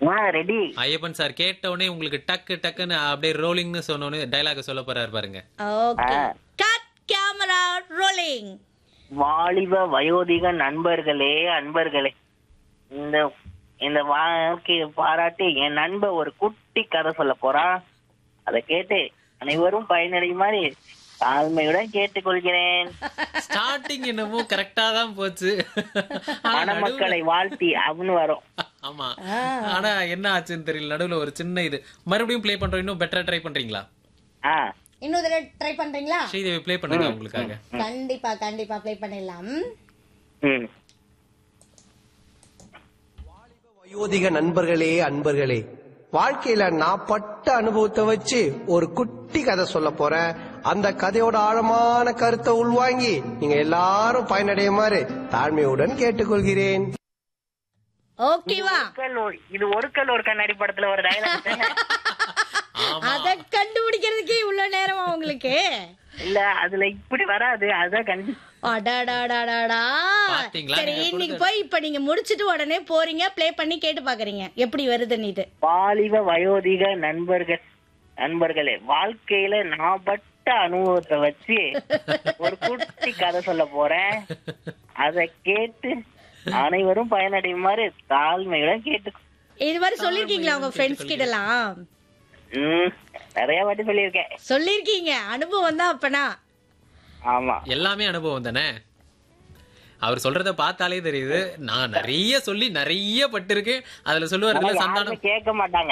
ஆ ready Ayyappan sir கேட்ட உடனே உங்களுக்கு டக்கு டக்குன்னு அப்படியே ரோலிங்னு சொன்ன உடனே டைலாக் சொல்ல போறாரு பாருங்க ஓகே ஆ. கட் கேமரா ரோலிங் வாலிப வயோதிக நண்பர்களே அன்பர்களே இந்த இந்த வாழ்க்கையை பாராட்டி என் நண்பன் ஒரு குட்டி கதை சொல்ல போறான் அதை கேட்டு அனைவரும் பயனடையுமாறு தாழ்மையுடன் கேட்டுக்கொள்கிறேன் ஸ்டார்டிங் என்னமோ கரெக்டா தான் போச்சு ஆனா நடுவுல- மணமக்களை வாழ்த்தி அப்படின்னு வரும் ஆமா ஆனா என்ன ஆச்சுன்னு தெரியல நடுவுல ஒரு சின்ன இது மறுபடியும் ப்ளே பண்றோம் இன்னும் பெட்டரா ட்ரை பண்றீங்களா ஆ இன்னொரு தடவை ட்ரை பண்றீங்களா ஸ்ரீதேவி ப்ளே பண்ணுங்க உங்களுக்காக கண்டிப்பா கண்டிப்பா ப்ளே பண்ணிடலாம் ம் வயோதிக நண்பர்களே அன்பர்களே வாழ்க்கையில நான் பட்ட அனுபவத்தை வச்சு ஒரு குட்டி கதை சொல்ல போறேன் அந்த கதையோட ஆழமான கருத்தை உள்வாங்கி நீங்க எல்லாரும் பயனடையுமாறு தாழ்மையுடன் கேட்டுக்கொள்கிறேன் ஓகேவா கல் ஒரு- இது ஒரு கல் ஒரு கண்ணாடி படத்துல ஒரு டைலாக் ஆமா அத கண்டுபிடிக்கிறதுக்கே இவ்வளவு நேரமா உங்களுக்கு இல்ல அதுல இப்படி வராது அதான் கண்டு அடாடாடாடாடா பாத்தீங்களா? சரி நீங்க இன்னைக்கு போய் இப்ப நீங்க முடிச்சிட்டு உடனே போறீங்க ப்ளே பண்ணி கேட்டு பாக்குறீங்க எப்படி வருதுன்னுட்டு வாலிப வயோதிக நண்பர்கள் நண்பர்களே வாழ்க்கையில நான் பட்ட அனுபவத்தை வச்சு ஒரு குட்டி கதை சொல்ல போறேன் அதை கேட்டு அனைவரும் பயனடையுமாறு தாழ்மையுடன் கேட்டு இது மாதிரி சொல்லிருக்கீங்களா உங்க ஃப்ரெண்ட்ஸ் கிட்ட எல்லாம் ம், நிறைய வாட்டி சொல்லியிருக்கேன் சொல்லிருக்கீங்க அனுபவம் தான் அப்பனா ஆமா எல்லாமே அனுபவம் தானே அவர் சொல்றத பார்த்தாலே தெரியுது நான் நிறைய சொல்லி நிறைய பட்டிருக்கேன் அதுல சொல்லுவாருல யாருமே சந்தானம் கேட்க மாட்டாங்க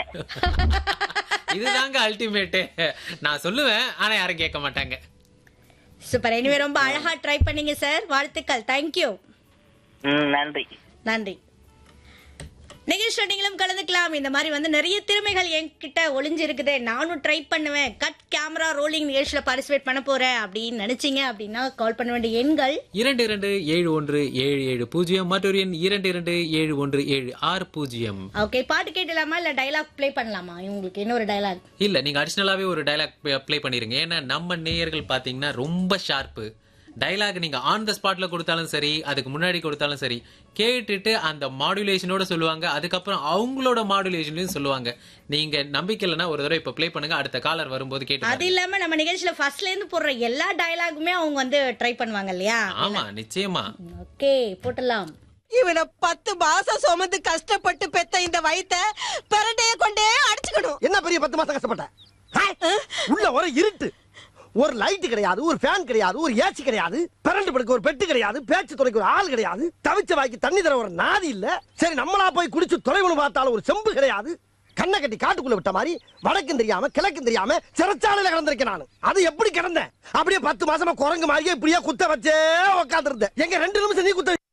இதுதாங்க அல்டிமேட்டு நான் சொல்லுவேன் ஆனா யாரும் கேட்க மாட்டாங்க சூப்பர் எனிவே ரொம்ப அழகா ட்ரை பண்ணீங்க சார் வாழ்த்துக்கள் தேங்க்யூ ம், நன்றி நன்றி நிகழ்ச்சி நீங்களும் கலந்துக்கலாம் இந்த மாதிரி வந்து நிறைய திறமைகள் என்கிட்ட ஒளிஞ்சிருக்குது நானும் ட்ரை பண்ணுவேன் கட் கேமரா ரோலிங் நிகழ்ச்சியில பார்ட்டிசிபேட் பண்ண போறேன் அப்படின்னு நினைச்சீங்க அப்படின்னா கால் பண்ண வேண்டிய எண்கள் இரண்டு இரண்டு ஏழு ஒன்று ஏழு ஏழு பூஜ்ஜியம் மற்றொரு எண் இரண்டு இரண்டு ஏழு ஒன்று ஏழு ஆறு பூஜ்ஜியம் ஓகே பாட்டு கேட்டலாமா இல்ல டைலாக் ப்ளே பண்ணலாமா உங்களுக்கு இன்னொரு டைலாக் இல்ல நீங்க அடிஷனலாவே ஒரு டைலாக் ப்ளே பண்ணிருங்க ஏன்னா நம்ம நேயர்கள் பாத்தீங்கன்னா ரொம்ப ஷார்ப்பு டைலாக் நீங்க ஆன் த ஸ்பாட்ல கொடுத்தாலும் சரி அதுக்கு முன்னாடி கொடுத்தாலும் சரி கேட்டுட்டு அந்த மாடுலேஷனோட சொல்லுவாங்க அதுக்கப்புறம் அவங்களோட மாடுலேஷன்லயும் சொல்லுவாங்க நீங்க நம்பிக்கை இல்லைன்னா ஒரு தடவை இப்ப ப்ளே பண்ணுங்க அடுத்த காலர் வரும்போது கேட்டு அது இல்லாம நம்ம நிகழ்ச்சியில ஃபர்ஸ்ட்ல இருந்து போடுற எல்லா டயலாகுமே அவங்க வந்து ட்ரை பண்ணுவாங்க இல்லையா ஆமா நிச்சயமா ஓகே போட்டலாம் இவனை பத்து மாசம் சுமந்து கஷ்டப்பட்டு பெத்த இந்த வயித்த பெரட்டைய கொண்டே அடிச்சுக்கணும் என்ன பெரிய பத்து மாசம் கஷ்டப்பட்ட ஆ? உள்ள ஒரு இருட்டு ஒரு லைட் கிடையாது ஒரு ஃபேன் கிடையாது ஒரு ஏசி கிடையாது பிறண்டு படுக்க ஒரு பெட்டு கிடையாது பேச்சு துறைக்கு ஒரு ஆள் கிடையாது தவிச்ச வாய்க்கு தண்ணி தர ஒரு நாதி இல்ல சரி நம்மளா போய் குடிச்சு தொலைவுன்னு பார்த்தாலும் ஒரு செம்பு கிடையாது கண்ணை கட்டி காட்டுக்குள்ள விட்ட மாதிரி வடக்கும் தெரியாம கிழக்கும் தெரியாம சிறைச்சாலையில கிடந்திருக்கேன் நான் அது எப்படி கிடந்தேன் அப்படியே பத்து மாசமா குரங்கு மாதிரியே இப்படியே குத்த வச்சே உட்காந்துருந்தேன் எங்க ரெண்டு நிமிஷம் நீ குத்த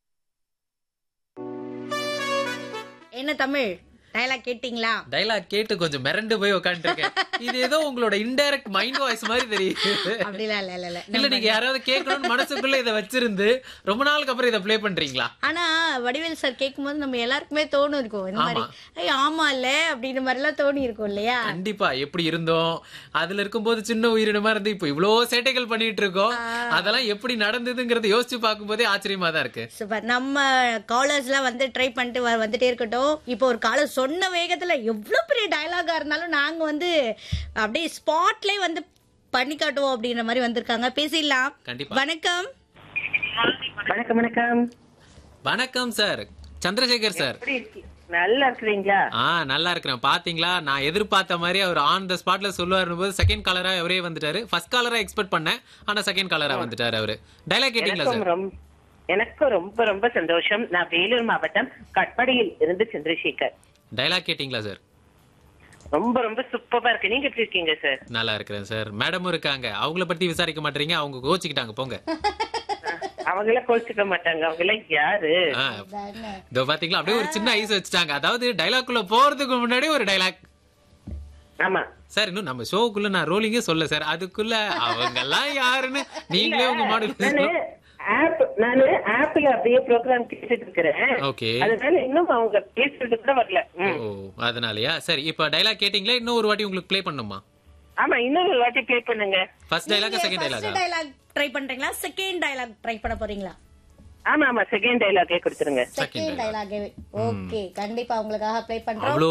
என்ன தமிழ் டயலாக் கேட்டிங்களா டைலாக் கேட்டு கொஞ்சம் மிரண்டு போய் உட்காந்துருக்கேன் இது ஏதோ உங்களோட இன்டைரக்ட் மைண்ட் வாய்ஸ் மாதிரி தெரியுது அப்படிலாம் இல்ல இல்ல இல்ல இல்ல நீங்க யாராவது கேட்கணும்னு மனசுக்குள்ள இதை வச்சிருந்து ரொம்ப நாளுக்கு அப்புறம் இதை ப்ளே பண்றீங்களா ஆனா வடிவேல் சார் கேட்கும்போது நம்ம எல்லாருக்குமே தோணும் இருக்கும் இந்த மாதிரி ஆமா. ஐய் ஆமா இல்ல அப்படின்ற மாதிரி எல்லாம் தோணி இருக்கும் இல்லையா கண்டிப்பா எப்படி இருந்தோம் அதுல இருக்கும்போது சின்ன உயிரினமா இருந்து இப்போ இவ்ளோ சேட்டைகள் பண்ணிட்டு இருக்கோம் அதெல்லாம் எப்படி நடந்ததுங்கறத யோசிச்சு பார்க்கும்போதே ஆச்சரியமா தான் இருக்கு சூப்பர் நம்ம காலர்ஸ் எல்லாம் வந்து ட்ரை பண்ணிட்டு வ- வந்துட்டே இருக்கட்டும் இப்போ ஒரு காலர் சொன்ன வேகத்துல எவ்வளவு பெரிய டயலாகா இருந்தாலும் நாங்க வந்து அப்படியே ஸ்பாட்லயே வந்து பண்ணி காட்டுவோம் அப்படின்ற மாதிரி வந்திருக்காங்க பேசிடலாம் கண்டிப்பா. வணக்கம் வணக்கம் வணக்கம் வணக்கம் சார் சந்திரசேகர் சார் எப்படி இருக்கீ- நல்லா இருக்கிறீங்களா ஆ நல்லா இருக்கிறேன் பாத்தீங்களா நான் எதிர்பார்த்த மாதிரி அவர் ஆன் த ஸ்பாட்ல சொல்லுவாரு போது செகண்ட் காலரா அவரே வந்துட்டாரு ஃபர்ஸ்ட் காலரா எக்ஸ்பெக்ட் பண்ணேன் ஆனா செகண்ட் காலரா வந்துட்டாரு அவரு டைலாக் கேட்டீங்களா எனக்கும் சார் ரொம்ப எனக்கும் ரொம்ப ரொம்ப சந்தோஷம் நான் வேலூர் மாவட்டம் கட்படியில் இருந்து சந்திரசேகர் டைலாக் கேட்டீங்களா சார் ரொம்ப ரொம்ப சூப்பரா இருக்கு நீங்க எப்படி இருக்கீங்க சார் நல்லா இருக்கிறேன் சார் மேடமும் இருக்காங்க அவங்கள பத்தி விசாரிக்க மாட்டீங்க அவங்க கோச்சிக்கிட்டாங்க போங்க அவங்க எல்லாம் கோச்சிக்க மாட்டாங்க அவங்க எல்லாம் யாரு ஆ, இதோ பாத்தீங்களா அப்படியே ஒரு சின்ன ஐஸ் வச்சுட்டாங்க அதாவது டைலாக் குள்ள போறதுக்கு முன்னாடி ஒரு டைலாக் ஆமா சார் இன்னும் நம்ம ஷோக்குள்ள நான் ரோலிங்கே சொல்ல சார் அதுக்குள்ள அவங்க எல்லாம் யாருன்னு நீங்களே உங்க நானு மாடல் ஆப் நானு ஆப்ல அப்படியே ப்ரோக்ராம் கேட்டுட்டு இருக்கிறேன் ஓகே அதனால இன்னும் அவங்க பேசுறது கூட வரல ம். ஓ அதனாலயா சரி இப்ப டைலாக் கேட்டீங்களா இன்னும் ஒரு வாட்டி உங்களுக்கு ப்ளே பண்ணுமா ஆமா இன்னொரு வாட்டி ப்ளே பண்ணுங்க first dialogue second first dialogue dialogue try பண்றீங்களா செகண்ட் டயலாக் ட்ரை பண்ண போறீங்களா ஆமா ஆமா செகண்ட் டைலாக்கே கொடுத்துருங்க செகண்ட் டயலாக் ஓகே கண்டிப்பா உங்களுக்காக ப்ளே பண்றோம் அவ்வளோ